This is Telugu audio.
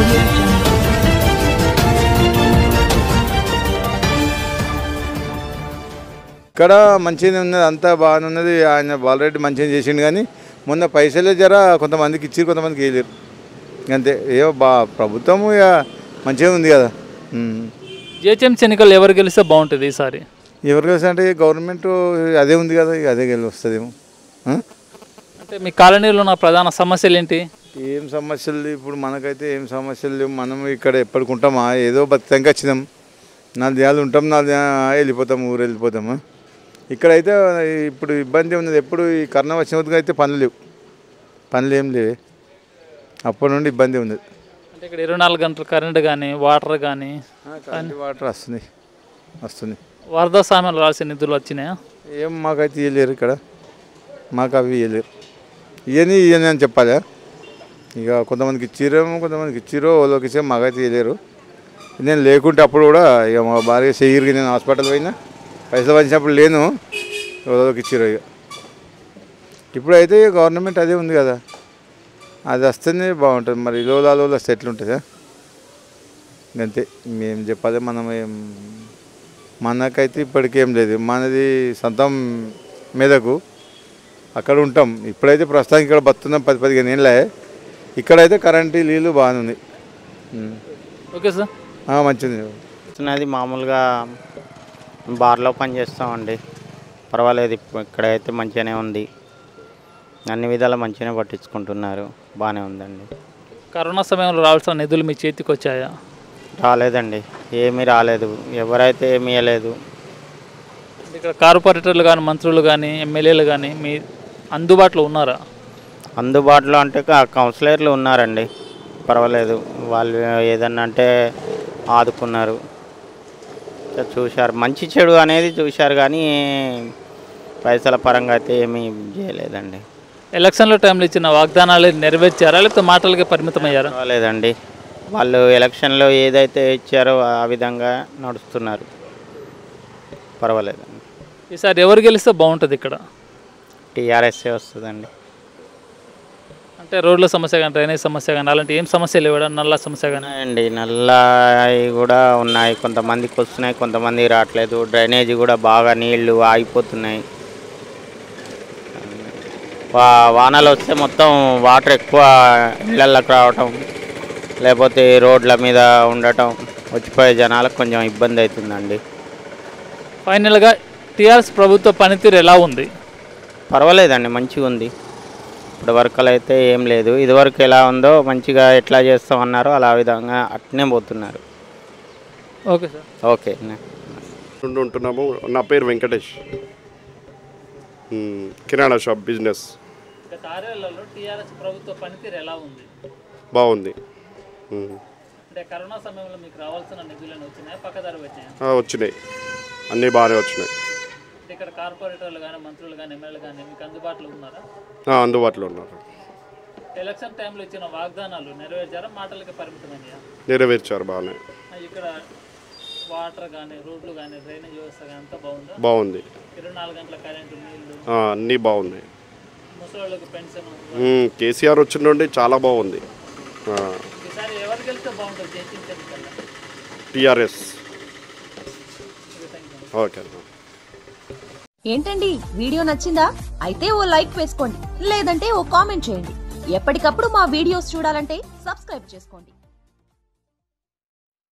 audio jungle. ఇక్కడ మంచిగానే ఉన్నది అంతా బాగానే ఉన్నది ఆయన ఆల్రెడీ మంచిగా చేసిండు కానీ మొన్న పైసలే జర కొంతమందికి ఇచ్చి కొంతమందికి వేయలేరు అంతే ఏమో బా ప్రభుత్వం ఇక మంచిగా ఉంది కదా ఉమ్. జిహెచ్ఎంసీ ఎన్నికలు ఎవరు గెలిస్తే బాగుంటుంది ఈసారి ఎవరు కలిసి అంటే గవర్నమెంట్ అదే ఉంది కదా ఇక అదే గెలి వస్తుందేమో ఆ? అంటే మీ కాలనీలో ఉన్న ప్రధాన సమస్యలు ఏంటి ఏం సమస్యలు లేవు ఇప్పుడు మనకైతే ఏం సమస్యలు లేవు మనం ఇక్కడ ఎప్పటికుంటామా ఏదో బతికి వచ్చినాం నాలుగు దినాలు ఉంటాం నాలుగు దినాలు వెళ్ళిపోతాం ఊరు వెళ్ళిపోతాము ఇక్కడైతే ఇప్పుడు ఇబ్బంది ఉన్నది ఎప్పుడు ఈ కరోనా వచ్చిన అయితే పనులు లేవు పనులు ఏం లేవు అప్పటి నుండి ఇబ్బంది ఉన్నది అంటే ఇక్కడ ఇరవై నాలుగు గంటలు కరెంట్ కానీ వాటర్ కానీ కరెంట్ వాటర్ వస్తుంది వస్తుంది వరద సామాన్లు రాల్సిన నిధులు వచ్చినాయా ఏం మాకైతే ఇవ్వలేరు ఇక్కడ మాకు అవి ఇవ్వలేరు ఇవని ఇవని అని చెప్పాలి ఇక కొంతమందికి ఇచ్చిరేమో కొంతమందికి ఇచ్చిరో వాళ్ళకి ఇచ్చే మాకైతే ఇవ్వలేరు నేను లేకుంటే అప్పుడు కూడా ఇక మా భార్య చెయ్యిరికి నేను హాస్పిటల్ పోయినా పైసలు వచ్చినప్పుడు లేను వాళ్ళకి ఇచ్చిరో ఇక ఇప్పుడైతే ఇక గవర్నమెంట్ అదే ఉంది కదా అది వస్తేనే బాగుంటుంది మరి లోలాలో వస్తే ఎట్లుంటుందా అంతే మేము చెప్పాలి మనం ఏం మనకైతే ఇప్పటికేం లేదు మనది సొంతం మీదకు అక్కడ ఉంటాం ఇప్పుడైతే ప్రస్తుతానికి ఇక్కడ బతున్నాం పది పదిహేను ఏళ్ళే ఇక్కడైతే కరెంటు నీళ్ళు బాగానే ఉంది ఉమ్. ఓకే సార్ ఆ, మంచిది చేస్తున్నది మామూలుగా బార్లో పని చేస్తామండి పర్వాలేదు ఇప్పు- ఇక్కడైతే మంచిగానే ఉంది అన్ని విధాలు మంచిగానే పట్టించుకుంటున్నారు బాగానే ఉందండి కరోనా సమయంలో రావాల్సిన నిధులు మీ చేతికి వచ్చాయా రాలేదండి ఏమీ రాలేదు ఎవరైతే ఏమీ ఇవ్వలేదు ఇక్కడ కార్పొరేటర్లు కానీ మంత్రులు కానీ ఎమ్మెల్యేలు కానీ మీ అందుబాటులో ఉన్నారా అందుబాటులో అంటే క- కౌన్సిలర్లు ఉన్నారండి పర్వాలేదు వాళ్ళు ఏదన్నా అంటే ఆదుకున్నారు ఇంకా చూశారు మంచి చెడు అనేది చూశారు కానీ పైసల పరంగా అయితే ఏమీ చేయలేదండి ఎలక్షన్ల టైంలో ఇచ్చిన వాగ్దానాలు నెరవేర్చారా లేకపోతే మాటలకే పరిమితమయ్యారా పర్వాలేదండి వాళ్ళు ఎలక్షన్లో ఏదైతే ఇచ్చారో ఆ విధంగా నడుస్తున్నారు పర్వాలేదండి ఈసారి ఎవరు గెలిస్తే బాగుంటుంది ఇక్కడ టీఆర్ఎస్ఏ వస్తుందండి అంటే రోడ్ల సమస్య కానీ డ్రైనేజ్ సమస్య కానీ అలాంటి ఏం సమస్యలు ఇవ్వడం నల్ల సమస్య కానీ ఉన్నాయండి నల్ల కూడా ఉన్నాయి కొంతమందికి వస్తున్నాయి కొంతమంది రావట్లేదు డ్రైనేజీ కూడా బాగా నీళ్లు ఆగిపోతున్నాయి వా వానలు వస్తే మొత్తం వాటర్ ఎక్కువ ఇళ్ళకి రావటం లేకపోతే రోడ్ల మీద ఉండటం వచ్చిపోయే జనాలకు కొంచెం ఇబ్బంది అవుతుందండి ఫైనల్గా టీఆర్ఎస్ ప్రభుత్వ పనితీరు ఎలా ఉంది పర్వాలేదండి మంచిగా ఉంది ఇప్పుడు వరకు అయితే ఏం లేదు ఇదివరకు ఎలా ఉందో మంచిగా ఎట్లా చేస్తామన్నారో అలా విధంగా అట్నే పోతున్నారు ఓకే సార్ ఓకే నుండి ఉంటున్నాము నా పేరు వెంకటేష్ మ్, కిరాణా షాప్ బిజినెస్ గత ఆరేళ్లలో టీఆర్ఎస్ ప్రభుత్వ పనితీరు ఎలా ఉంది బాగుంది మ్, అంటే కరోనా సమయంలో మీకు రావాల్సిన నిధులను వచ్చినాయి పక్కదారి వచ్చినాయి ఆ, వచ్చినాయి అన్నీ బాగానే వచ్చినాయి ఇక్కడ కార్పొరేటర్లు కానీ మంత్రులు కానీ ఎమ్మెల్యేలు కానీ మీకు అందుబాటులో ఉన్నారా ఆ, అందుబాటులో ఉన్నారు ఎలక్షన్ టైంలో ఇచ్చిన వాగ్దానాలు నెరవేర్చారా మాటలకి పరిమితమయ్యా నెరవేర్చారు బాగానే ఇక్కడ వాటర్ కానీ రోడ్లు కానీ డ్రైనేజ్ వ్యవస్థ కానీ అంతా బాగుందా బాగుంది ఇరవై నాలుగు గంటల కరెంటు నీళ్లు ఆ, అన్నీ బాగున్నాయి ముసలోళ్ళకి పెన్షన్ మ్, కేసీఆర్ వచ్చిన నుండి చాలా బాగుంది ఈసారి ఎవరు గెలిస్తే బాగుంటుంది జయించింది కల్లా టీఆర్ఎస్ ఓకే ఏంటండి వీడియో నచ్చిందా అయితే ఓ లైక్ వేసుకోండి లేదంటే ఓ కామెంట్ చేయండి ఎప్పటికప్పుడు మా వీడియోస్ చూడాలంటే సబ్స్క్రైబ్ చేసుకోండి